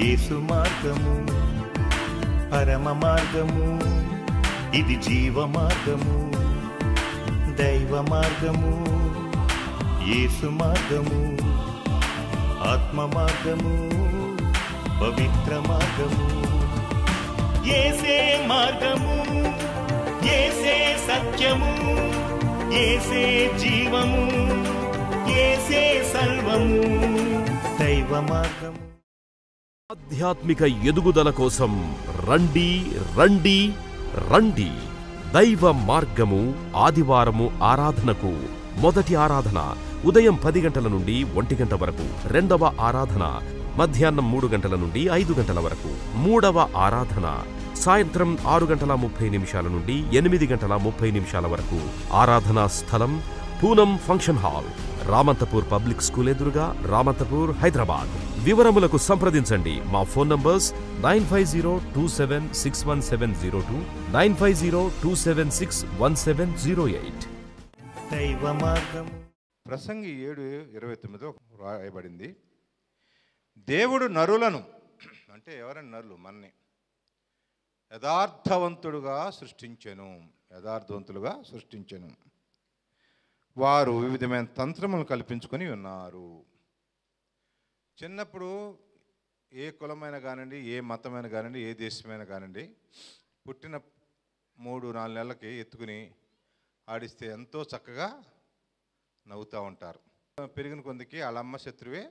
యేసు మార్గము పరమ మార్గము ఇది జీవ మార్గము దైవ మార్గము యేసు మార్గము ఆత్మ మార్గము పవిత్ర మార్గము ఏసే మార్గము ఏసే సత్యము ఏసే జీవము ఏసే సర్వము దైవ మార్గము ఆధ్యాత్మిక ఎదుగుదల కోసం రండి రండి రండి దైవ మార్గము ఆదివారము ఆరాధనకు మొదటి ఆరాధన ఉదయం పది గంటల నుండి ఒంటి గంట వరకు రెండవ ఆరాధన మధ్యాహ్నం మూడు గంటల నుండి ఐదు గంటల వరకు మూడవ ఆరాధన సాయంత్రం ఆరు గంటల ముప్పై నిమిషాల నుండి ఎనిమిది గంటల ముప్పై నిమిషాల వరకు ఆరాధనా స్థలం Poonam function hall Ramanthapur public school ఎదురుగా రామంతపూర్ హైదరాబాద్ వివరములకు సంప్రదించండి మా phone numbers nine five zero two seven six one seven zero two nine five zero two seven six one seven zero eight దైవ మార్గము ప్రసంగి ఏడు ఇరవై తొమ్మిదిలో రాయబడింది దేవుడు నరులను అంటే ఎవరైనా నరులు మన్ని యథార్థవంతుడుగా సృష్టించెను యథార్థవంతులుగా సృష్టించెను వారు వివిధమైన తంత్రములు కల్పించుకొని ఉన్నారు చిన్నప్పుడు ఏ కులమైన కానివ్వండి ఏ మతమైన కానివ్వండి ఏ దేశమైన కానివ్వండి పుట్టిన మూడు నాలుగు నెలలకి ఎత్తుకుని ఆడిస్తే ఎంతో చక్కగా నవ్వుతూ ఉంటారు పెరిగిన కొందికి వాళ్ళ అమ్మ శత్రువే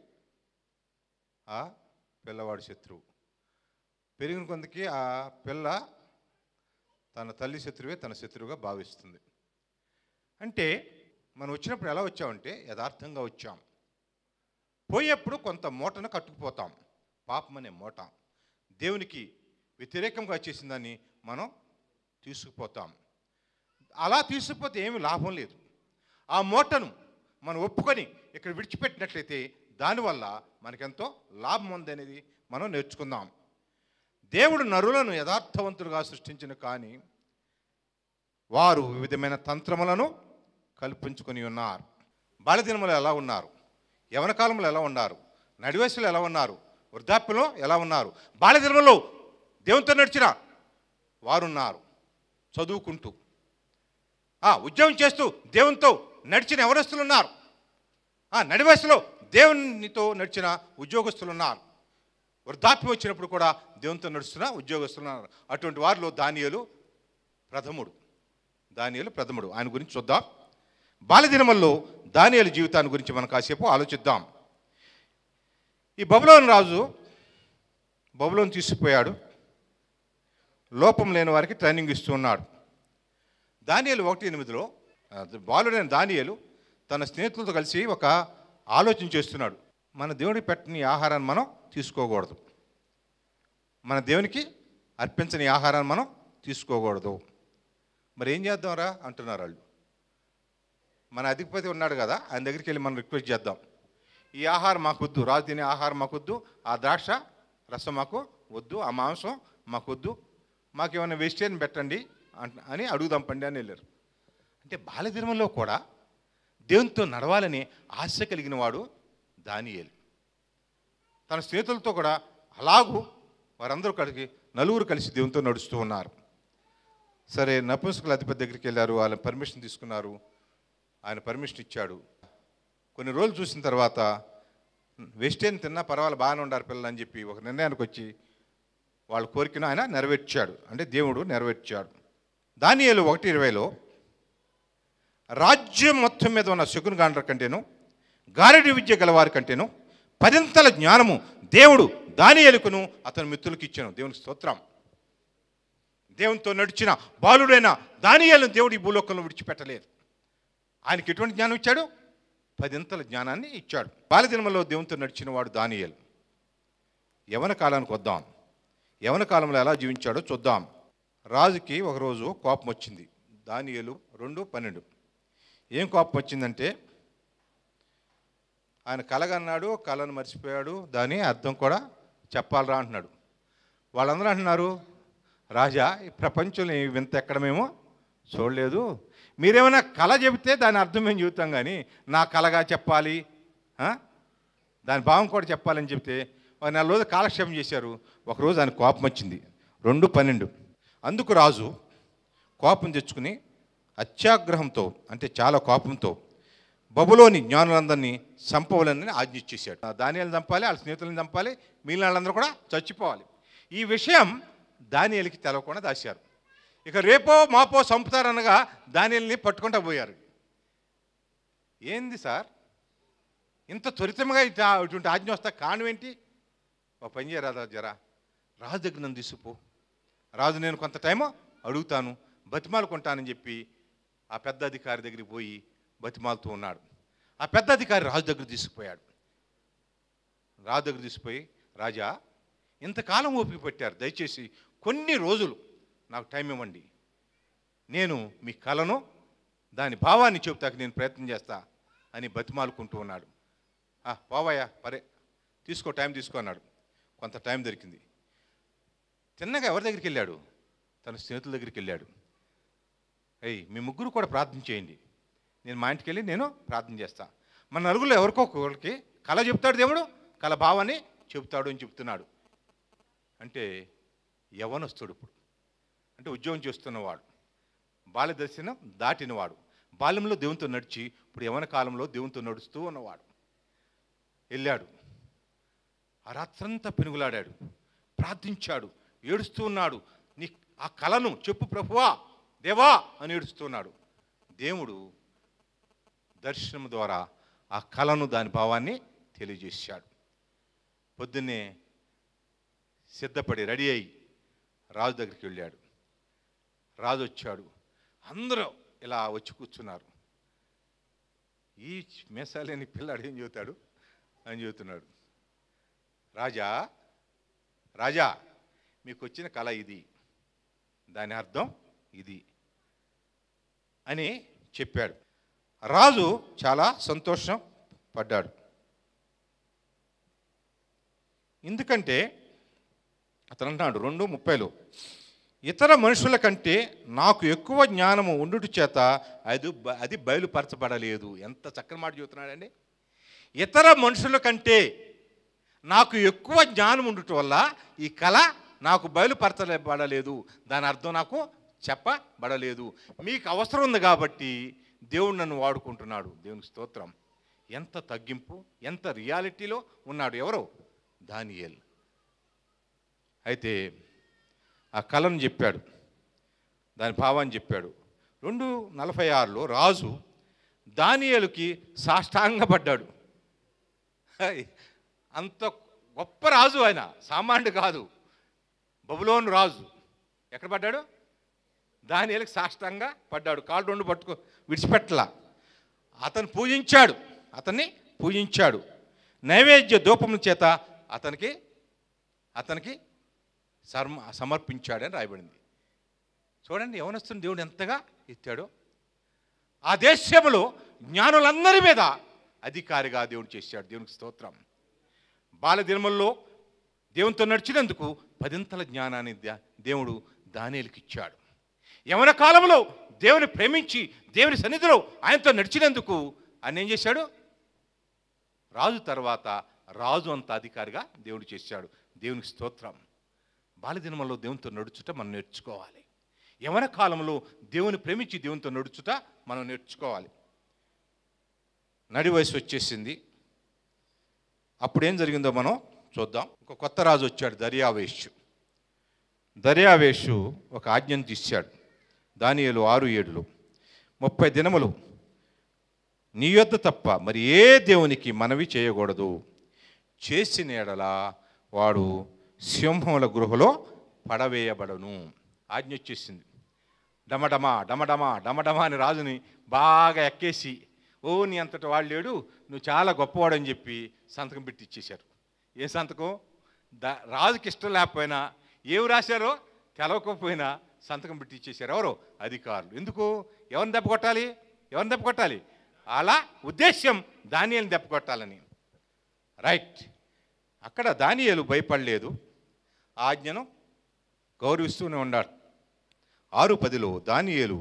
ఆ పిల్లవాడి శత్రువు పెరిగిన కొందికి ఆ పిల్ల తన తల్లి శత్రువే తన శత్రువుగా భావిస్తుంది అంటే మనం వచ్చినప్పుడు ఎలా వచ్చామంటే యథార్థంగా వచ్చాం పోయేప్పుడు కొంత మూటను కట్టుకుపోతాం పాపం అనే మూట దేవునికి వ్యతిరేకంగా చేసిన దాన్ని మనం తీసుకుపోతాం అలా తీసుకుపోతే ఏమి లాభం లేదు ఆ మూటను మనం ఒప్పుకొని ఇక్కడ విడిచిపెట్టినట్లయితే దానివల్ల మనకెంతో లాభం ఉందనేది మనం నేర్చుకుందాం దేవుడు నరులను యథార్థవంతులుగా సృష్టించిన కానీ వారు వివిధమైన తంత్రములను కల్పించుకొని ఉన్నారు బాలదినములు ఎలా ఉన్నారు యవన కాలంలో ఎలా ఉన్నారు నడివయసులో ఎలా ఉన్నారు వృద్ధాప్యంలో ఎలా ఉన్నారు బాలదినములో దేవునితో నడిచిన వారున్నారు చదువుకుంటూ ఆ, ఉద్యోగం చేస్తూ దేవునితో నడిచిన ఎవరస్తులు ఉన్నారు ఆ, నడి వయసులో దేవునితో నడిచిన ఉద్యోగస్తులు ఉన్నారు వృద్ధాప్యం వచ్చినప్పుడు కూడా దేవునితో నడుస్తున్న ఉద్యోగస్తులు ఉన్నారు అటువంటి వారిలో దానియలు ప్రథముడు దానియలు ప్రథముడు ఆయన గురించి చూద్దాం బాల్యదినముల్లో దానియలు జీవితాన్ని గురించి మనం కాసేపు ఆలోచిద్దాం ఈ బబులోని రాజు బబులోని తీసుకుపోయాడు లోపం లేని వారికి ట్రైనింగ్ ఇస్తూ ఉన్నాడు దానియలు ఒకటి ఎనిమిదిలో ఆ, బాలుడైన దానియలు తన స్నేహితులతో కలిసి ఒక ఆలోచన చేస్తున్నాడు మన దేవుడికి పెట్టని ఆహారాన్ని మనం తీసుకోకూడదు మన దేవునికి అర్పించని ఆహారాన్ని మనం తీసుకోకూడదు మరి ఏం చేద్దాంరా అంటున్నారు వాళ్ళు మన అధిపతి ఉన్నాడు కదా ఆయన దగ్గరికి వెళ్ళి మనం రిక్వెస్ట్ చేద్దాం ఈ ఆహారం మాకు వద్దు రాజు తినే ఆహారం మాకు వద్దు ఆ ద్రాక్ష రసం మాకు వద్దు ఆ మాంసం మాకు వద్దు మాకు ఏమైనా వెజిటేరియన్ పెట్టండి అంట- అని అడుగుదాం పండి అని వెళ్ళారు అంటే బాలధర్మంలో కూడా దేవునితో నడవాలని ఆశ కలిగిన వాడు దానియేలు తన స్నేహితులతో కూడా అలాగూ వారందరూ కలిసి నలుగురు కలిసి దేవునితో నడుస్తూ ఉన్నారు సరే నపుంసకుల అధిపతి దగ్గరికి వెళ్ళారు వాళ్ళ పర్మిషన్ తీసుకున్నారు ఆయన పర్మిషన్ ఇచ్చాడు కొన్ని రోజులు చూసిన తర్వాత వెజిటేరియన్ తిన్నా పర్వాలేదు బాగానే ఉండారు పిల్లలు అని చెప్పి ఒక నిర్ణయానికి వచ్చి వాళ్ళ కోరికను ఆయన నెరవేర్చాడు అంటే దేవుడు నెరవేర్చాడు దానియేలు ఒకటి ఇరవైలో రాజ్యం మొత్తం మీద ఉన్న శకుని గాండ్ర కంటేను గారెడి విద్య గలవారి కంటేను పదింతల జ్ఞానము దేవుడు దానియేలుకును అతని మిత్రులకు ఇచ్చాను దేవునికి స్తోత్రం దేవునితో నడిచిన బాలుడైన దానియేలను దేవుడు ఈ భూలోకంలో విడిచిపెట్టలేదు ఆయనకి ఎటువంటి జ్ఞానం ఇచ్చాడు పదింతల జ్ఞానాన్ని ఇచ్చాడు బాల్యదినములో దేవునితో నడిచిన వాడు దానియేలు యవన కాలానికి వద్దాం యవన కాలంలో ఎలా జీవించాడో చూద్దాం రాజుకి ఒకరోజు కోపం వచ్చింది దానియేలు రెండు పన్నెండు ఏం కోపం వచ్చిందంటే ఆయన కలగన్నాడు కళను మర్చిపోయాడు దాని అర్థం కూడా చెప్పాలరా అంటున్నాడు వాళ్ళందరూ అంటున్నారు రాజా ఈ ప్రపంచంలో ఈ వింత ఎక్కడ మేము చూడలేదు మీరేమైనా కళ చెబితే దాని అర్థం మేము చెబుతాం కానీ నా కళగా చెప్పాలి ఆ? దాని భావం కూడా చెప్పాలని చెప్తే ఒక నెల రోజులు కాలక్షేపం చేశారు ఒకరోజు ఆయన కోపం వచ్చింది రెండు పన్నెండు అందుకు రాజు కోపం తెచ్చుకుని అత్యాగ్రహంతో అంటే చాలా కోపంతో బబులోని జ్ఞానులందరినీ చంపవలని ఆజ్ఞ ఇచ్చేశాడు దానియాలు చంపాలి వాళ్ళ స్నేహితులను చంపాలి మిగిలిన వాళ్ళందరూ కూడా చచ్చిపోవాలి ఈ విషయం దానియాలకి తెలవకుండా దాశారు ఇక రేపో మాపో చంపుతారనగా దానియల్ని పట్టుకుంటా పోయారు ఏంది సార్ ఇంత త్వరితంగా ఇట ఇటువంటి ఆజ్ఞ వస్తా కారణం ఏంటి ఓ పని చేయరాదా జరా రాజు దగ్గర నన్ను తీసుకుపో రాజు నేను కొంత టైము అడుగుతాను బతిమాలుకుంటానని చెప్పి ఆ పెద్ద అధికారి దగ్గరికి పోయి బతిమాలుతూ ఉన్నాడు ఆ పెద్ద అధికారి రాజు దగ్గర తీసుకుపోయాడు రాజు దగ్గర తీసుకుపోయి రాజా ఇంతకాలం ఓపిక పెట్టారు దయచేసి కొన్ని రోజులు నాకు టైం ఇవ్వండి నేను మీ కళను దాని భావాన్ని చెబుతాకి నేను ప్రయత్నం చేస్తా అని బతిమాలుకుంటూ ఉన్నాడు "ఆ, పోవయ్యా పరే తీసుకో టైం తీసుకో అన్నాడు కొంత టైం దొరికింది తిన్నగా ఎవరి దగ్గరికి వెళ్ళాడు తన స్నేహితుల దగ్గరికి వెళ్ళాడు అయ్యి మీ ముగ్గురు కూడా ప్రార్థన చేయండి నేను మా ఇంటికి వెళ్ళి నేను ప్రార్థన చేస్తా మన నలుగురు ఎవరికో ఒకరికి కళ చెప్తాడు దేవుడు కళ భావాన్ని చెబుతాడు అని చెప్తున్నాడు అంటే యవనస్తుడు ఇప్పుడు అంటే ఉద్యోగం చేస్తున్నవాడు బాల్య దర్శనం దాటినవాడు బాల్యంలో దేవునితో నడిచి ఇప్పుడు యవన కాలంలో దేవునితో నడుస్తూ ఉన్నవాడు వెళ్ళాడు ఆ రాత్రంతా పెనుగులాడాడు ప్రార్థించాడు ఏడుస్తూ ఉన్నాడు నీ ఆ కళను చెప్పు ప్రభువా దేవా అని ఏడుస్తున్నాడు దేవుడు దర్శనం ద్వారా ఆ కళను దాని భావాన్ని తెలియజేశాడు పొద్దున్నే సిద్ధపడి రెడీ అయ్యి రాజు దగ్గరికి వెళ్ళాడు రాజు వచ్చాడు అందరూ ఇలా వచ్చి కూర్చున్నారు ఈ మేసాలేని పిల్లాడు ఏం చెబుతాడు అని చెబుతున్నాడు రాజా రాజా మీకు వచ్చిన కళ ఇది దాని అర్థం ఇది అని చెప్పాడు రాజు చాలా సంతోషం పడ్డాడు ఎందుకంటే అతను అంటున్నాడు రెండు ముప్పైలో ఇతర మనుషుల కంటే నాకు ఎక్కువ జ్ఞానము ఉండుట చేత అది బ- అది బయలుపరచబడలేదు ఎంత చక్కని మాట చెబుతున్నాడండి ఇతర మనుషుల కంటే నాకు ఎక్కువ జ్ఞానం ఉండటం వల్ల ఈ కళ నాకు బయలుపరచబడలేదు దాని అర్థం నాకు చెప్పబడలేదు మీకు అవసరం ఉంది కాబట్టి దేవుడు నన్ను వాడుకుంటున్నాడు దేవునికి స్తోత్రం ఎంత తగ్గింపు ఎంత రియాలిటీలో ఉన్నాడు ఎవరు దానియేల్ అయితే ఆ కళను చెప్పాడు దాని భావాన్ని చెప్పాడు రెండు నలభై ఆరులో రాజు దానియేలుకి సాష్టాంగపడ్డాడు హై, అంత గొప్ప రాజు ఆయన సామాన్యుడు కాదు బబులోను రాజు ఎక్కడ పడ్డాడు దానియేలుకి సాష్టాంగా పడ్డాడు కాళ్ళు రెండు పట్టుకో విడిచిపెట్టలా అతను పూజించాడు అతన్ని పూజించాడు నైవేద్య ధూపముల చేత అతనికి అతనికి సర్మ సమర్పించాడని రాయబడింది చూడండి యవనస్తుని దేవుడు ఎంతగా ఎత్తాడో ఆ దేశంలో జ్ఞానులందరి మీద అధికారిగా దేవుడు చేశాడు దేవునికి స్తోత్రం బాలదినముల్లో దేవునితో నడిచినందుకు పదింతల జ్ఞానాన్ని దా- దేవుడు దానిలకు ఇచ్చాడు యవన కాలంలో దేవుని ప్రేమించి దేవుని సన్నిధిలో ఆయనతో నడిచినందుకు ఆయన ఏం చేశాడు రాజు తర్వాత రాజు అంత అధికారిగా దేవుడు చేశాడు దేవునికి స్తోత్రం బాలదినములో దేవునితో నడుచుట మనం నేర్చుకోవాలి యవన కాలంలో దేవుని ప్రేమించి దేవునితో నడుచుట మనం నేర్చుకోవాలి నడి వయసు వచ్చేసింది అప్పుడేం జరిగిందో మనం చూద్దాం ఒక కొత్త రాజు వచ్చాడు దర్యావేషు దర్యావేషు ఒక ఆజ్ఞను తీశాడు దానియేలు ఆరు ఏడులో ముప్పై దినములు నీ యొద్ద తప్ప మరి ఏ దేవునికి మనవి చేయకూడదు చేసిన ఎడల వాడు సింహముల గృహలో పడవేయబడను ఆజ్ఞ వచ్చేసింది డమడమా డమడమా డమడమా అని రాజుని బాగా ఎక్కేసి ఓ నీ అంతటి వాడు లేడు నువ్వు చాలా గొప్పవాడని చెప్పి సంతకం పెట్టి ఇచ్చేశారు ఏ సంతకం ద రాజుకి ఇష్టం లేకపోయినా ఏమి రాశారో తెలవకపోయినా సంతకం పెట్టి ఇచ్చేశారు ఎవరు అధికారులు ఎందుకు ఎవరిని దెబ్బ కొట్టాలి ఎవరిని దెబ్బ కొట్టాలి అలా ఉద్దేశ్యం దానియల్ని దెబ్బ కొట్టాలని రైట్ అక్కడ దానియేలు భయపడలేదు ఆ ఆజ్ఞను గౌరవిస్తూనే ఉన్నాడు ఆరు పదిలో దానియేలు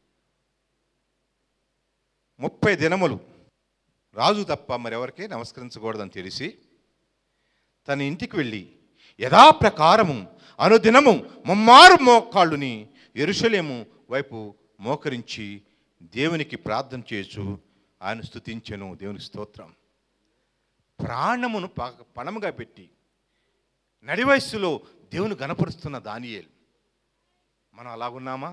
ముప్పై దినములు రాజు తప్ప మరెవరికి నమస్కరించకూడదని తెలిసి తన ఇంటికి వెళ్ళి యథాప్రకారము అనుదినము ముమ్మారు మోకాళ్ళుని ఎరుషలేము వైపు మోకరించి దేవునికి ప్రార్థన చేయొచ్చు ఆయన స్తుతించెను దేవునికి స్తోత్రం ప్రాణమును ప- పణముగా పెట్టి నడి వయస్సులో దేవుని గనపరుస్తున్న దానియేలు మనం అలాగున్నామా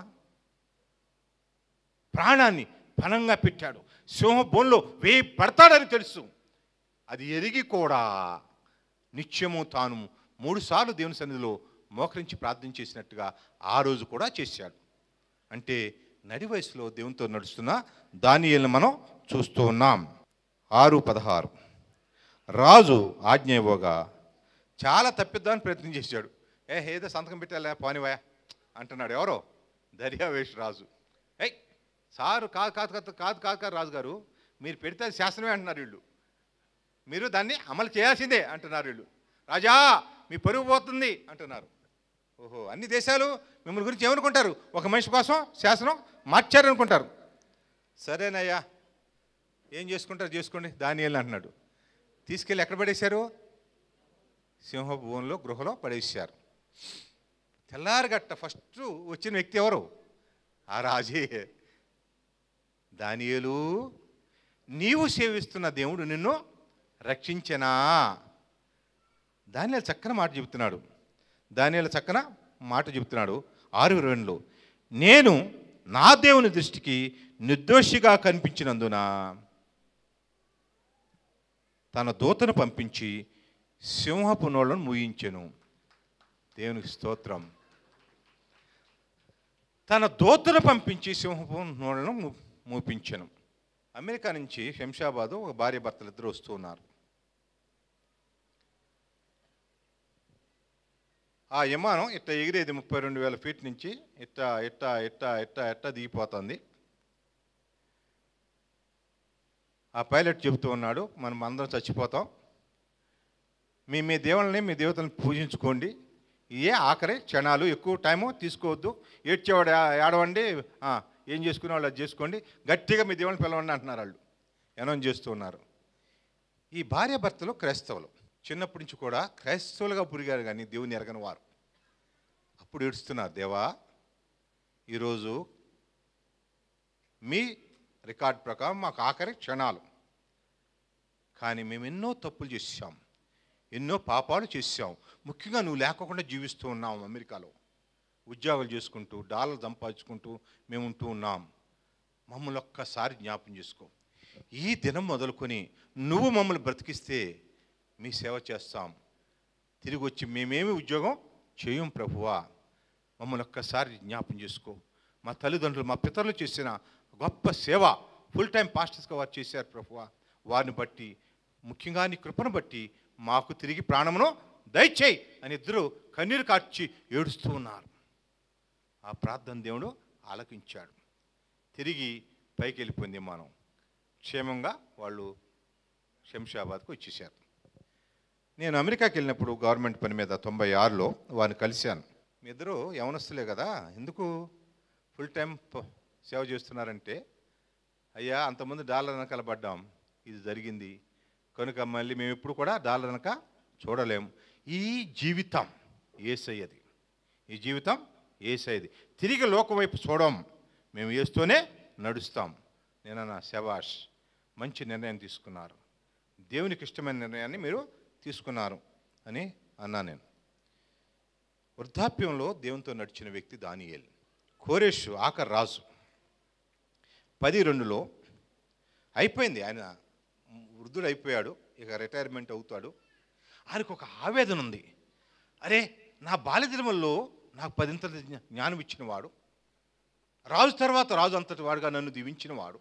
ప్రాణాన్ని పణంగా పెట్టాడు సింహ బోన్లో వేయి పడతాడని తెలుసు అది ఎరిగి కూడా నిత్యము తాను మూడుసార్లు దేవుని సన్నిధిలో మోకరించి ప్రార్థన చేసినట్టుగా ఆ రోజు కూడా చేశాడు అంటే నడి వయసులో దేవునితో నడుస్తున్న దానియేలును మనం చూస్తూ ఉన్నాం ఆరు పదహారు రాజు ఆజ్ఞ ఇవ్వగా చాలా తప్పిద్దామని ప్రయత్నం చేశాడు ఏ ఏదో సంతకం పెట్టాలే పోనివా అంటున్నాడు ఎవరో దర్యావేష్ రాజు ఏయ్ సారు కాదు కాదు కాదు కాదు కాదు కాదు రాజు గారు మీరు పెడితే అది శాసనమే అంటున్నారు వీళ్ళు మీరు దాన్ని అమలు చేయాల్సిందే అంటున్నారు వీళ్ళు రాజా మీ పరుగు పోతుంది అంటున్నారు ఓహో అన్ని దేశాలు మిమ్మల్ని గురించి ఏమనుకుంటారు ఒక మనిషి కోసం శాసనం మార్చారనుకుంటారు సరేనయ్యా ఏం చేసుకుంటారు చేసుకోండి దానియేలు అంటున్నాడు తీసుకెళ్ళి ఎక్కడ పడేశారు సింహభూవంలో గృహలో పడేశారు తెల్లారగట్ట ఫస్ట్ వచ్చిన వ్యక్తి ఎవరు ఆ రాజే దానియేలు నీవు సేవిస్తున్న దేవుడు నిన్ను రక్షించనా దానియాలు చక్కన మాట చెబుతున్నాడు దానియాలు చక్కన మాట చెబుతున్నాడు ఆరు రెండులో నేను నా దేవుని దృష్టికి నిర్దోషిగా కనిపించినందున తన దూతను పంపించి సింహపు నోళ్లను మూయించెను దేవునికి స్తోత్రం తన దూతను పంపించి సింహపు నోళ్లను మూ- మూపించెను అమెరికా నుంచి శంషాబాదు ఒక భార్య భర్తలు ఇద్దరు వస్తూ ఉన్నారు ఆ విమానం ఇట్ట ఎగిరేది ముప్పై రెండు వేల ఫీట్ నుంచి ఇట్ట ఇట్ట ఇట్ట ఇట్ట ఇట్ట దిగిపోతుంది ఆ పైలట్ చెబుతూ ఉన్నాడు మనం అందరం చచ్చిపోతాం మీ మీ దేవుళ్ళని మీ దేవతలను పూజించుకోండి ఇయే ఆఖరి క్షణాలు ఎక్కువ టైము తీసుకోవద్దు ఏడ్చేవాడు ఆ- ఏడవండి ఆ, ఏం చేసుకునే వాళ్ళు అది చేసుకోండి గట్టిగా మీ దేవుని పిలవండి అంటున్నారు వాళ్ళు అనౌన్స్ చేస్తూ ఉన్నారు ఈ భార్య భర్తలు క్రైస్తవులు చిన్నప్పటి నుంచి కూడా క్రైస్తవులుగా పురిగారు కానీ దేవుని ఎరగని వారు అప్పుడు ఏడుస్తున్నారు దేవా ఈరోజు మీ రికార్డ్ ప్రకారం మాకు ఆఖరి క్షణాలు కానీ మేము ఎన్నో తప్పులు చేసాం ఎన్నో పాపాలు చేసాం ముఖ్యంగా నువ్వు లేకుండా జీవిస్తూ ఉన్నాం అమెరికాలో ఉద్యోగాలు చేసుకుంటూ డాలర్ సంపాదించుకుంటూ మేము ఉంటూ ఉన్నాం మమ్మల్ని ఒక్కసారి జ్ఞాపం చేసుకో ఈ దినం మొదలుకొని నువ్వు మమ్మల్ని బ్రతికిస్తే మీ సేవ చేస్తాం తిరిగి వచ్చి మేమేమి ఉద్యోగం చేయం ప్రభువా మమ్మల్ని ఒక్కసారి జ్ఞాపం చేసుకో మా తల్లిదండ్రులు మా పితరులు చేసిన గొప్ప సేవ ఫుల్ టైం పాస్టర్స్గా వారు చేశారు ప్రభువా వారిని బట్టి ముఖ్యంగా నీ కృపను బట్టి మాకు తిరిగి ప్రాణమును దయచేయి అని ఇద్దరు కన్నీరు కార్చి ఏడుస్తూ ఉన్నారు ఆ ప్రార్థన దేవుడు ఆలకించాడు తిరిగి పైకి వెళ్ళిపోయింది విమానం క్షేమంగా వాళ్ళు శంషాబాద్కు వచ్చేసారు నేను అమెరికాకి వెళ్ళినప్పుడు గవర్నమెంట్ పని మీద తొంభై ఆరులో వారిని కలిశాను మీ ఇద్దరు యవనస్తులే కదా ఎందుకు ఫుల్ టైం ప- సేవ చేస్తున్నారంటే అయ్యా అంతమంది డాలర్ వెనకాల పడ్డాం ఇది జరిగింది కనుక మళ్ళీ మేము ఎప్పుడు కూడా డాలర్ వెనక చూడలేం ఈ జీవితం ఏసయ్యది ఈ జీవితం ఏసయ్యది తిరిగి లోకం వైపు చూడం మేము వేస్తూనే నడుస్తాం నేనన్నా శబాష్ మంచి నిర్ణయం తీసుకున్నారు దేవునికి ఇష్టమైన నిర్ణయాన్ని మీరు తీసుకున్నారు అని అన్నా నేను వృద్ధాప్యంలో దేవునితో నడిచిన వ్యక్తి దానియేల్ కోరేషు ఆఖరి రాజు పది రెండులో అయిపోయింది ఆయన వృద్ధుడు అయిపోయాడు ఇక రిటైర్మెంట్ అవుతాడు ఆయనకు ఒక ఆవేదన ఉంది అరే నా బాల్యదినముల్లో నాకు పదింతల జ్ఞా- జ్ఞానం ఇచ్చినవాడు రాజు తర్వాత రాజు అంతటి వాడుగా నన్ను దీవించినవాడు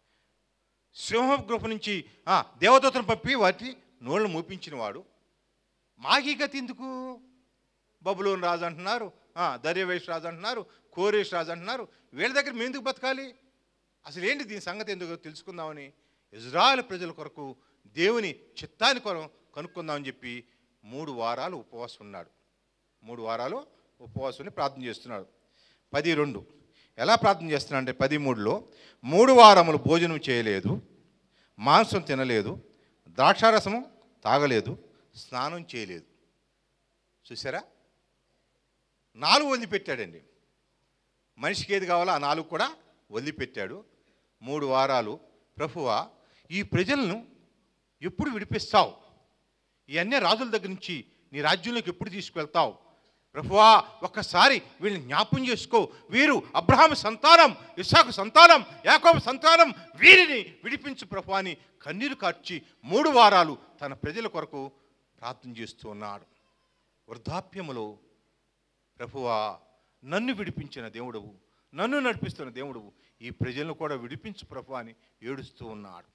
సింహ గృహ నుంచి ఆ, దేవదూతను పంపి వాటి నోళ్ళు మూపించినవాడు మాకీ గతి ఎందుకు బబులోని రాజు అంటున్నారు ఆ, దర్యవేష్ రాజు అంటున్నారు కోరేష్ రాజు అంటున్నారు వీళ్ళ దగ్గర మేము ఎందుకు బతకాలి అసలు ఏంటి దీని సంగతి ఎందుకు తెలుసుకుందామని ఇజ్రాయెల్ ప్రజల కొరకు దేవుని చిత్తాన్ని కొర కనుక్కుందామని చెప్పి మూడు వారాలు ఉపవాసం ఉన్నాడు మూడు వారాలు ఉపవాసం ఉండి ప్రార్థన చేస్తున్నాడు పది రెండు ఎలా ప్రార్థన చేస్తున్నాడు అంటే పది మూడులో మూడు వారములు భోజనం చేయలేదు మాంసం తినలేదు ద్రాక్షారసము తాగలేదు స్నానం చేయలేదు చూసారా నాలుగు వదిలిపెట్టాడండి మనిషికి ఏది కావాలో ఆ నాలుగు కూడా వదిలిపెట్టాడు మూడు వారాలు ప్రభువా ఈ ప్రజలను ఎప్పుడు విడిపిస్తావు ఈ అన్య రాజుల దగ్గర నుంచి నీ రాజ్యంలోకి ఎప్పుడు తీసుకువెళ్తావు ప్రభువా ఒక్కసారి వీళ్ళని జ్ఞాపం చేసుకో వీరు అబ్రహాం సంతానం ఇస్సాకు సంతానం యాకోబు సంతానం వీరిని విడిపించు ప్రభు అని కన్నీరు కార్చి మూడు వారాలు తన ప్రజల కొరకు ప్రార్థన చేస్తూ ఉన్నాడు వృద్ధాప్యములో ప్రభువా నన్ను విడిపించిన దేవుడవు నన్ను నడిపిస్తున్న దేవుడవు ఈ ప్రజలను కూడా విడిపించు ప్రభు అని ఏడుస్తూ ఉన్నాడు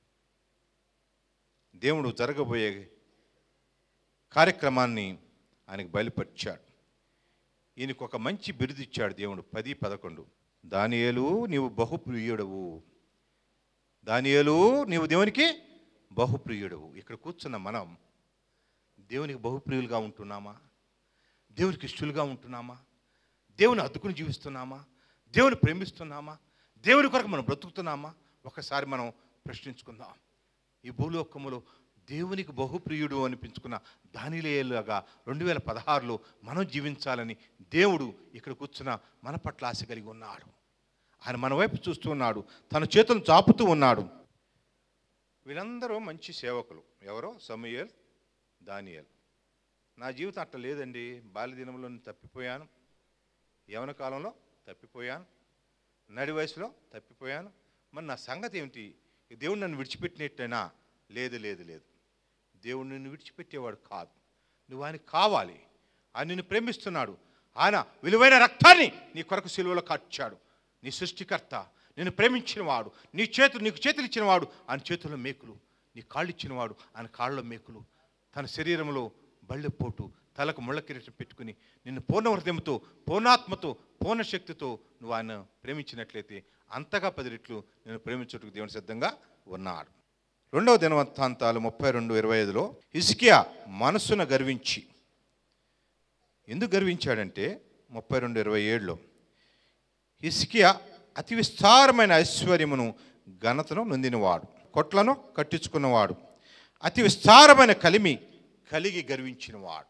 దేవుడు జరగబోయే కార్యక్రమాన్ని ఆయనకు బయలుపరిచాడు ఈయనకు ఒక మంచి బిరుదు ఇచ్చాడు దేవుడు పది పదకొండు దానియేలు నీవు బహుప్రియుడవు దానియేలు నీవు దేవునికి బహుప్రియుడవు ఇక్కడ కూర్చున్న మనం దేవునికి బహుప్రియులుగా ఉంటున్నామా దేవునికి ఇష్టలుగా ఉంటున్నామా దేవుని అద్దుకుని జీవిస్తున్నామా దేవుని ప్రేమిస్తున్నామా దేవుని కొరకు మనం బ్రతుకుతున్నామా ఒకసారి మనం ప్రశ్నించుకుందాం ఈ భూలోకములో దేవునికి బహుప్రియుడు అనిపించుకున్న దానిలేలాగా రెండు వేల పదహారులో మనం జీవించాలని దేవుడు ఇక్కడ కూర్చున్న మన పట్ల ఆశ కలిగి ఉన్నాడు ఆయన మన వైపు చూస్తూ ఉన్నాడు తన చేతులను చాపుతూ ఉన్నాడు వీళ్ళందరూ మంచి సేవకులు ఎవరో సమయల్ దానియల్ నా జీవితం అట్లా లేదండి బాల్యదినంలో నేను తప్పిపోయాను యవన కాలంలో తప్పిపోయాను నడి వయసులో తప్పిపోయాను మరి నా సంగతి ఏమిటి ఈ దేవుడు నన్ను విడిచిపెట్టినట్టేనా లేదు లేదు లేదు దేవుడు నిన్ను విడిచిపెట్టేవాడు కాదు నువ్వు ఆయనకి కావాలి ఆయన నిన్ను ప్రేమిస్తున్నాడు ఆయన విలువైన రక్తాన్ని నీ కొరకు సిలువలో కట్టాడు నీ సృష్టికర్త నిన్ను ప్రేమించినవాడు నీ చేతులు నీకు చేతులు ఇచ్చినవాడు ఆయన చేతుల్లో మేకులు నీ కాళ్ళు ఇచ్చినవాడు ఆయన కాళ్ళలో మేకులు తన శరీరంలో బళ్ళెపోటు తలకు ముళ్ళ కిరీటం పెట్టుకుని నిన్ను పూర్ణ హృదయంతో పూర్ణాత్మతో పూర్ణ శక్తితో నువ్వు ఆయన ప్రేమించినట్లయితే అంతగా పది రెట్లు నేను ప్రేమించుటకు దేవుని సిద్ధంగా ఉన్నాడు రెండవ దినవృత్తాంతాలు ముప్పై రెండు ఇరవై ఐదులో హిస్కియా మనస్సును గర్వించి ఎందుకు గర్వించాడంటే ముప్పై రెండు ఇరవై ఏడులో హిస్కియా అతి విస్తారమైన ఐశ్వర్యమును ఘనతను నొందినవాడు కొట్లను కట్టించుకున్నవాడు అతి విస్తారమైన కలిమి కలిగి గర్వించినవాడు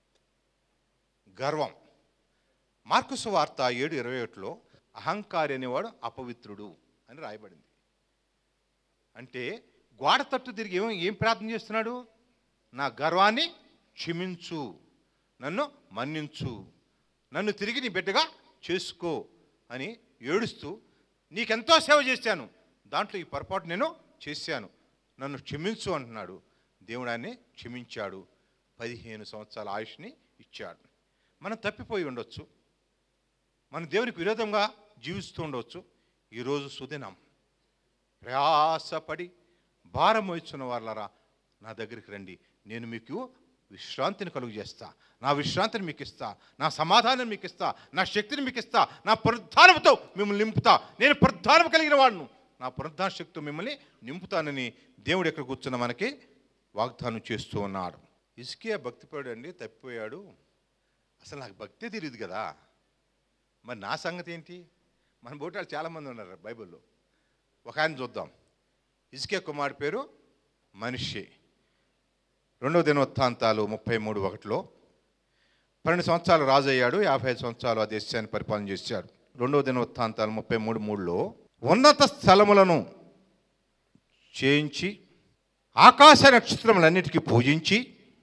గర్వం మార్కుసు వార్త ఏడు ఇరవై ఒకటిలో అహంకారి అనేవాడు అపవిత్రుడు అని రాయబడింది అంటే గోడ తట్టు తిరిగి ఏం ఏం ప్రార్థన చేస్తున్నాడు నా గర్వాన్ని క్షమించు నన్ను మన్నించు నన్ను తిరిగి నీ బిడ్డగా చేసుకో అని ఏడుస్తూ నీకెంతో సేవ చేశాను దాంట్లో ఈ పొరపాటు నేను చేశాను నన్ను క్షమించు అంటున్నాడు దేవుడు ఆయన్ని క్షమించాడు పదిహేను సంవత్సరాల ఆయుష్ని ఇచ్చాడు మనం తప్పిపోయి ఉండొచ్చు మన దేవునికి విరోధంగా జీవిస్తూ ఉండవచ్చు ఈరోజు సుదినం ప్రయాసపడి భారం వహించిన వాళ్ళరా నా దగ్గరికి రండి నేను మీకు విశ్రాంతిని కలుగు చేస్తా నా విశ్రాంతిని మీకు ఇస్తా నా సమాధానం మీకు ఇస్తా నా శక్తిని మీకు ఇస్తా నా పునరుద్ధానంతో మిమ్మల్ని నింపుతా నేను పునరుద్ధానం కలిగిన వాడును నా పునరుద్ధాన శక్తితో మిమ్మల్ని నింపుతానని దేవుడు ఎక్కడ కూర్చున్న మనకి వాగ్దానం చేస్తూ ఉన్నాడు ఇసుకే భక్తిపడు అండి తప్పిపోయాడు అసలు నాకు భక్తే తెలియదు కదా మరి నా సంగతి ఏంటి మన బోటాలు చాలామంది ఉన్నారు బైబిల్లో ఒక ఆయన చూద్దాం ఇసుకే కుమారుడు పేరు మనిషి రెండవ దినవృత్తాంతాలు ముప్పై మూడు ఒకటిలో పన్నెండు సంవత్సరాలు రాజు అయ్యాడు యాభై ఐదు సంవత్సరాలు ఆ దేశాన్ని పరిపాలన చేశాడు రెండవ దినవృత్తాంతాలు ముప్పై మూడు మూడులో ఉన్నత స్థలములను చేయించి ఆకాశ నక్షత్రములన్నిటికీ పూజించి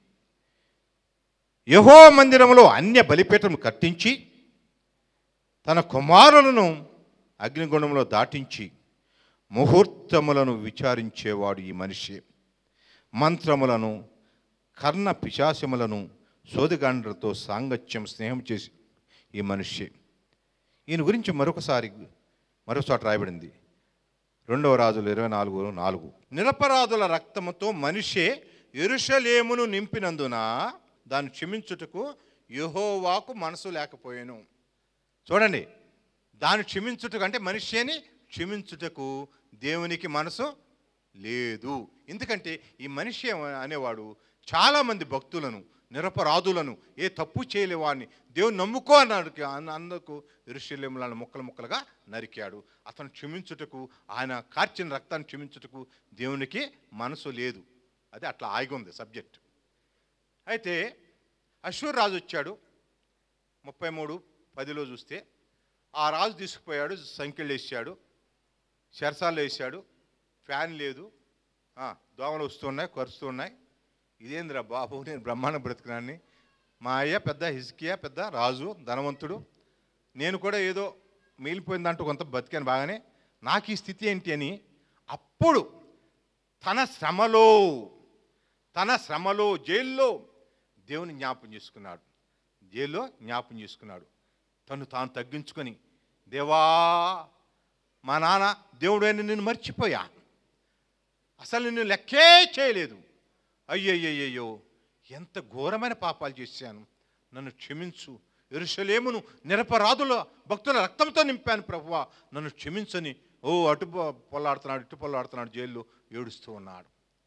యహో మందిరములో అన్య బలిపీఠం కట్టించి తన కుమారులను అగ్నిగుణంలో దాటించి ముహూర్తములను విచారించేవాడు ఈ మనిషి మంత్రములను కర్ణ పిశాచములను సోదిగాండ్రతో సాంగత్యం స్నేహం చేసి ఈ మనిషి ఈయన గురించి మరొకసారి మరొకసారి రాయబడింది రెండవ రాజులు ఇరవై నాలుగు నాలుగు నిరపరాధుల రక్తముతో మనిషే ఎరుషలేమును నింపినందున దాన్ని క్షమించుటకు యెహోవాకు మనసు లేకపోయాను చూడండి దాన్ని క్షమించుటకు అంటే మనిషిని క్షమించుటకు దేవునికి మనసు లేదు ఎందుకంటే ఈ మనిషి అనేవాడు చాలామంది భక్తులను నిరపరాధులను ఏ తప్పు చేయలేవాడిని దేవుని నమ్ముకో అన్నాడు అన్న- అందుకు ఇరుషలేములను ముక్కలు ముక్కలుగా నరికాడు అతను క్షమించుటకు ఆయన కార్చిన రక్తాన్ని క్షమించుటకు దేవునికి మనసు లేదు అది అట్లా ఆగి ఉంది సబ్జెక్ట్ అయితే అశ్వర్ రాజు వచ్చాడు ముప్పై మూడు పదిలో చూస్తే ఆ రాజు తీసుకుపోయాడు సంఖ్యలు వేసాడు చెరసాలు వేసాడు ఫ్యాన్ లేదు ఆ, దోమలు వస్తున్నాయి కరుస్తున్నాయి ఇదేందిరా బాబు నేను బ్రహ్మాండ బ్రతికినాన్ని మా అయ్య పెద్ద హిజ్కియా పెద్ద రాజు ధనవంతుడు నేను కూడా ఏదో మిగిలిపోయిందంటూ కొంత బతికాను బాగానే నాకు ఈ స్థితి ఏంటి అని అప్పుడు తన శ్రమలో తన శ్రమలో జైల్లో దేవుని జ్ఞాపం చేసుకున్నాడు జైల్లో జ్ఞాపం చేసుకున్నాడు తను తాను తగ్గించుకొని దేవా మా నాన్న దేవుడైన నేను మర్చిపోయా అసలు నిన్ను లెక్కే చేయలేదు అయ్యయ్యయ్యో ఎంత ఘోరమైన పాపాలు చేశాను నన్ను క్షమించు ఎరుషలేమును నిరపరాధుల భక్తుల రక్తంతో నింపాను ప్రభువా నన్ను క్షమించని ఓ అటు పొ- పొల్లాడుతున్నాడు ఇటు పొల్లాడుతున్నాడు జైల్లో ఏడుస్తూ ఉన్నాడు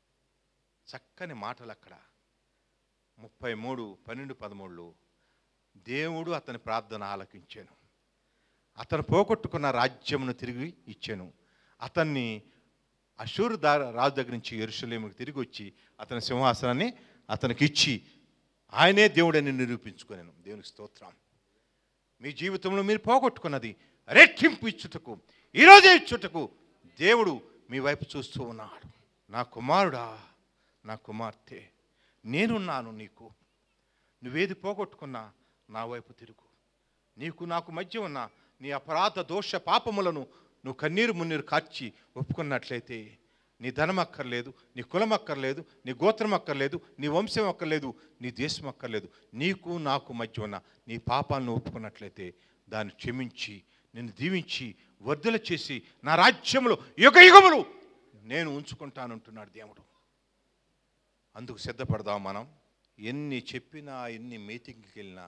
చక్కని మాటలు అక్కడ ముప్పై మూడు పన్నెండు పదమూడులో దేవుడు అతని ప్రార్థన ఆలకించాను అతను పోగొట్టుకున్న రాజ్యమును తిరిగి ఇచ్చాను అతన్ని అశూరు దా రాజు దగ్గర నుంచి ఎరుషలేముకి తిరిగి వచ్చి అతని సింహాసనాన్ని అతనికి ఇచ్చి ఆయనే దేవుడని నిరూపించుకున్నాను దేవునికి స్తోత్రం మీ జీవితంలో మీరు పోగొట్టుకున్నది రెట్టింపు ఇచ్చుటకు ఈరోజే ఇచ్చుటకు దేవుడు మీ వైపు చూస్తూ ఉన్నాడు నా కుమారుడా నా కుమార్తె నేనున్నాను నీకు నువ్వేది పోగొట్టుకున్నా నా వైపు తిరుగు నీకు నాకు మధ్య ఉన్న నీ అపరాధ దోష పాపములను నువ్వు కన్నీరు మున్నీరు కార్చి ఒప్పుకున్నట్లయితే నీ ధనం అక్కర్లేదు నీ కులం అక్కర్లేదు నీ గోత్రం అక్కర్లేదు నీ వంశం అక్కర్లేదు నీ దేశం అక్కర్లేదు నీకు నాకు మధ్య ఉన్న నీ పాపాలను ఒప్పుకున్నట్లయితే దాన్ని క్షమించి నిన్ను దీవించి వర్ధల చేసి నా రాజ్యంలో యుగ యుగములు నేను ఉంచుకుంటానంటున్నాడు దేవుడు అందుకు సిద్ధపడదాం మనం ఎన్ని చెప్పినా ఎన్ని మీటింగ్కి వెళ్ళినా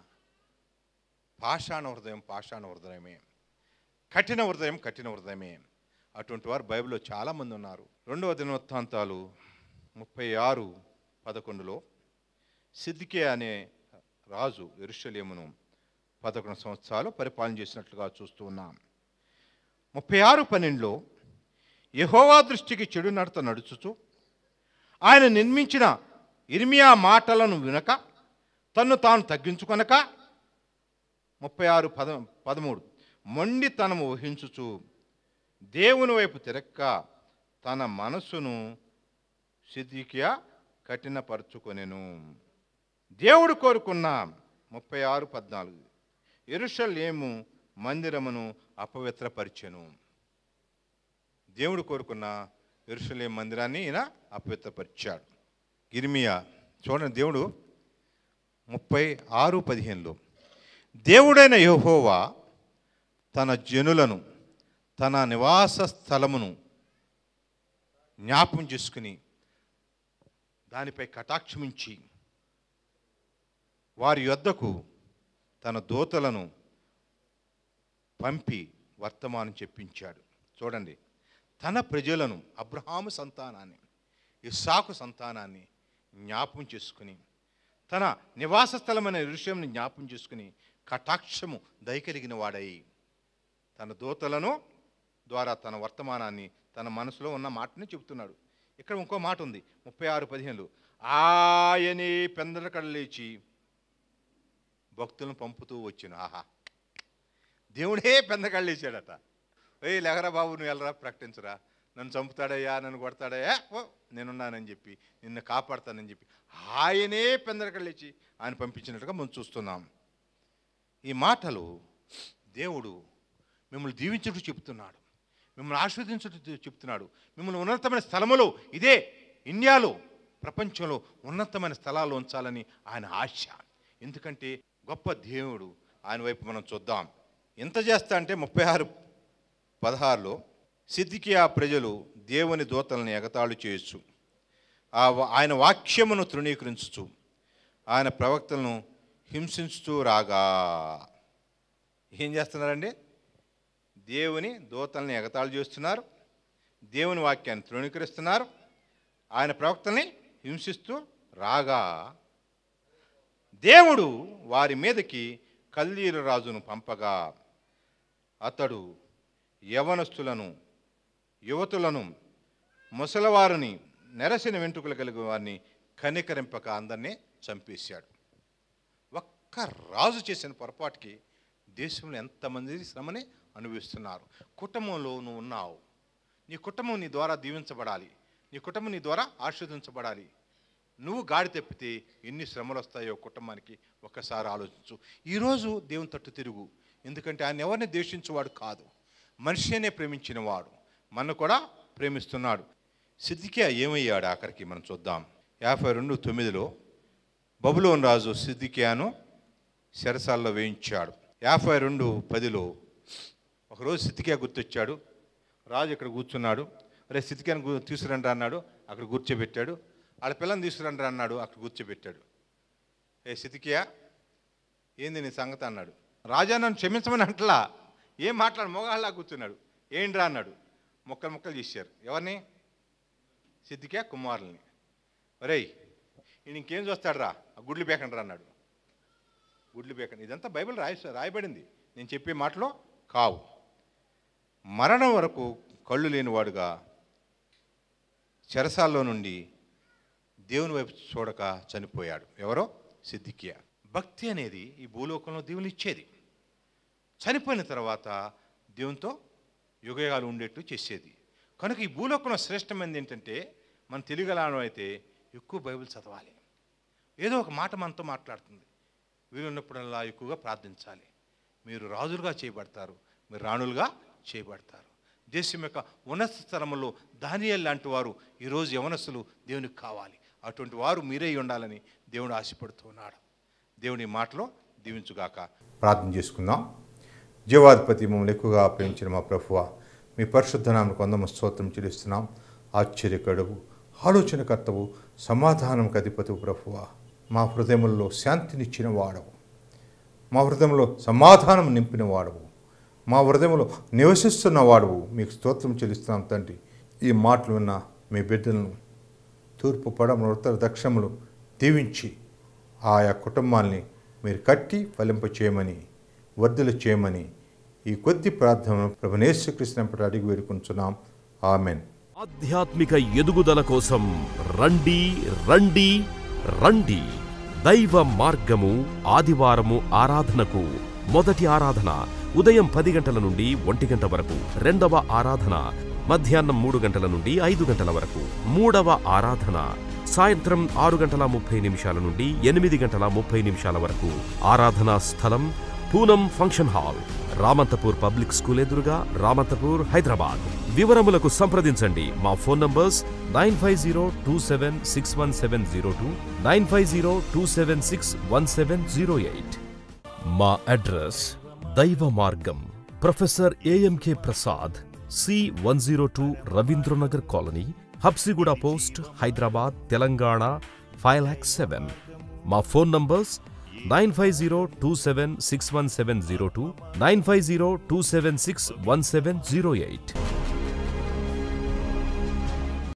పాషాణ హృదయం పాషాణ హృదయమే కఠిన హృదయం కఠిన హృదయమే అటువంటి వారు బైబిల్లో చాలామంది ఉన్నారు రెండవ దినవృత్తాంతాలు ముప్పై ఆరు పదకొండులో సిద్దికే అనే రాజు ఎరుషలేమును పదకొండు సంవత్సరాలు పరిపాలన చేసినట్లుగా చూస్తూ ఉన్నాం ముప్పై ఆరు పన్నెండులో యహోవా దృష్టికి చెడు నడత నడుచుచు ఆయన నిర్మించిన ఇర్మియా మాటలను వినక తన్ను తాను తగ్గించుకొనక ముప్పై ఆరు పద పదమూడు మొండితనము వహించుచు దేవుని వైపు తిరక్క తన మనసును సిద్ధికియా కఠినపరుచుకొనెను దేవుడు కోరుకున్న ముప్పై ఆరు పద్నాలుగు ఎరుషలేము మందిరమును అపవిత్రపరిచెను దేవుడు కోరుకున్న ఎరుషలేం మందిరాన్ని ఈయన అపవిత్రపరిచాడు ఇర్మియా చూడండి దేవుడు ముప్పై ఆరు పదిహేనులో దేవుడైన యెహోవా తన జనులను తన నివాస స్థలమును జ్ఞాపం చేసుకుని దానిపై కటాక్షమించి వారి యొద్దకు తన దూతలను పంపి వర్తమానం చెప్పించాడు చూడండి తన ప్రజలను అబ్రహాము సంతానాన్ని ఇస్సాకు సంతానాన్ని జ్ఞాపం చేసుకుని తన నివాస స్థలమైన విషయంని జ్ఞాపం చేసుకుని కటాక్షము దయకలిగిన వాడై తన దూతలను ద్వారా తన వర్తమానాన్ని తన మనసులో ఉన్న మాటని చెబుతున్నాడు ఇక్కడ ఇంకో మాట ఉంది ముప్పై ఆరు పదిహేనులు ఆయనే పెందల లేచి భక్తులను పంపుతూ వచ్చిన ఆహా దేవుడే పెందకళ్ళేసాడట ఏయ్ లేగరా బాబు నువ్వు వెళ్ళరా ప్రకటించరా నన్ను చంపుతాడయ్యా నన్ను కొడతాడయ్యా ఓ నేనున్నానని చెప్పి నిన్ను కాపాడతానని చెప్పి ఆయనే పెందరకళ్ళేచి ఆయన పంపించినట్టుగా మనం చూస్తున్నాం ఈ మాటలు దేవుడు మిమ్మల్ని దీవించుటూ చెప్తున్నాడు మిమ్మల్ని ఆస్వాదించుటూ చెప్తున్నాడు మిమ్మల్ని ఉన్నతమైన స్థలములో ఇదే ఇండియాలో ప్రపంచంలో ఉన్నతమైన స్థలాలు ఉంచాలని ఆయన ఆశ ఎందుకంటే గొప్ప దేవుడు ఆయన వైపు మనం చూద్దాం ఎంత చేస్తా అంటే ముప్పై ఆరు పదహారులో సిద్ధికియా ప్రజలు దేవుని దూతలను ఎగతాళి చేయొచ్చు ఆ వా- ఆయన వాక్యమును తృణీకరించుచు ఆయన ప్రవక్తలను హింసించుతూ రాగా ఏం చేస్తున్నారండి దేవుని దూతల్ని ఎగతాళి చేస్తున్నారు దేవుని వాక్యాన్ని తృణీకరిస్తున్నారు ఆయన ప్రవక్తల్ని హింసిస్తూ రాగా దేవుడు వారి మీదకి కల్దీల రాజును పంపగా అతడు యవనస్తులను యువతులను ముసలవారిని నెరసిన వెంట్రుకలు కలిగిన వారిని కనికరింపక అందరినీ చంపేశాడు ఒక్క రాజు చేసిన పొరపాటుకి దేశంలో ఎంతమంది శ్రమని అనుభవిస్తున్నారు కుటుంబంలో నువ్వు ఉన్నావు నీ కుటుంబం నీ ద్వారా దీవించబడాలి నీ కుటుంబం నీ ద్వారా ఆస్వాదించబడాలి నువ్వు గాడి తప్పితే ఎన్ని శ్రమలు వస్తాయో కుటుంబానికి ఒక్కసారి ఆలోచించు ఈరోజు దేవుని తట్టు తిరుగు ఎందుకంటే ఆయన ఎవరిని ద్వేషించేవాడు కాదు మనిషినే ప్రేమించినవాడు మన కూడా ప్రేమిస్తున్నాడు సిద్ధికియా ఏమయ్యాడు ఆఖరికి మనం చూద్దాం యాభై రెండు తొమ్మిదిలో బబులోన్ రాజు సిద్ధికియాను చెరసాల్లో వేయించాడు యాభై రెండు పదిలో ఒకరోజు సిద్ధికియా గుర్తొచ్చాడు రాజు ఇక్కడ కూర్చున్నాడు అరే సిద్ధికియాను గు- తీసుకురండి అన్నాడు అక్కడ కూర్చోబెట్టాడు వాళ్ళ పిల్లని తీసుకురండి అన్నాడు అక్కడ కూర్చోబెట్టాడు ఏ సిద్ధికియా ఏంది నీ సంగతి అన్నాడు రాజా నన్ను క్షమించమని అంటలా ఏం మాట్లాడు మొగాళ్ళ కూర్చున్నాడు ఏంట్రా అన్నాడు మొక్కలు మొక్కలు చేశారు ఎవరిని సిద్ధికియా కుమారుల్ని ఒరేయ్ ఈయన ఇంకేం చూస్తాడు రా ఆ గుడ్లు బేకండి రా అన్నాడు గుడ్లు బేకండి ఇదంతా బైబిల్ రాయి రాయబడింది నేను చెప్పే మాటలో కావు మరణం వరకు కళ్ళు లేనివాడుగా చెరసాల్లో నుండి దేవుని వైపు చూడక చనిపోయాడు ఎవరో సిద్ధికియా భక్తి అనేది ఈ భూలోకంలో దేవుని ఇచ్చేది చనిపోయిన తర్వాత దేవునితో యుగయాలు ఉండేట్టు చేసేది కనుక ఈ భూలోకంలో శ్రేష్టమైనది ఏంటంటే మన తెలుగులాను అయితే ఎక్కువ బైబిల్ చదవాలి ఏదో ఒక మాట మనతో మాట్లాడుతుంది వీలున్నప్పుడల్లా ఎక్కువగా ప్రార్థించాలి మీరు రాజులుగా చేయబడతారు మీరు రాణులుగా చేయబడతారు దేశం యొక్క ఉన్నత స్థలములో దానియల్ లాంటి వారు ఈరోజు యవనస్తులు దేవునికి కావాలి అటువంటి వారు మీరే ఉండాలని దేవుడు ఆశపడుతున్నాడు దేవుని మాటలో దీవించుగాక ప్రార్థన చేసుకుందాం జీవాధిపతి మమ్మల్ని ఎక్కువగా ప్రేమించిన మా ప్రభువ మీ పరిశుద్ధ నామకు వందమ స్తోత్రం చెల్లిస్తున్నాం ఆశ్చర్యకడువు ఆలోచనకర్తవు సమాధానం అధిపతివు ప్రభువ మా హృదయముల్లో శాంతినిచ్చిన వాడవు మా హృదయంలో సమాధానం నింపిన వాడవు మా హృదయంలో నివసిస్తున్న వాడవు మీకు స్తోత్రం చెల్లిస్తున్నాం తండ్రి ఈ మాటలు విన్న మీ బిడ్డలను తూర్పు పడమలు ఉత్తర దక్షిణములు దీవించి ఆయా కుటుంబాల్ని మీరు కట్టి ఫలింప చేయమని వర్ధలు చేయమని ఈ కొద్ది ప్రార్థనను ప్రభునేశ్వకృష్ణ అడిగి వేడుకుంటున్నాం ఆమెన్ ఆధ్యాత్మిక ఎదుగుదల కోసం రండి రండి రండి దైవ మార్గము ఆదివారము ఆరాధనకు మొదటి ఆరాధన ఉదయం పది గంటల నుండి ఒంటి గంట వరకు రెండవ ఆరాధన మధ్యాహ్నం మూడు గంటల నుండి ఐదు గంటల వరకు మూడవ ఆరాధన సాయంత్రం ఆరు గంటల ముప్పై నిమిషాల నుండి ఎనిమిది గంటల ముప్పై నిమిషాల వరకు ఆరాధనా స్థలం Poonam function hall Ramanthapur public school ఎదురుగా రామంతపూర్ హైదరాబాద్ వివరములకు సంప్రదించండి మా phone numbers nine five zero two seven six one seven zero two nine five zero two seven six one seven zero eight మా అడ్రస్ దైవ మార్గం professor A M K Prasad C one zero two Ravindranagar colony Habsiguda post Hyderabad Telangana five lakh seven మా phone numbers nine five zero two seven six one seven zero two nine five zero two seven six one seven zero eight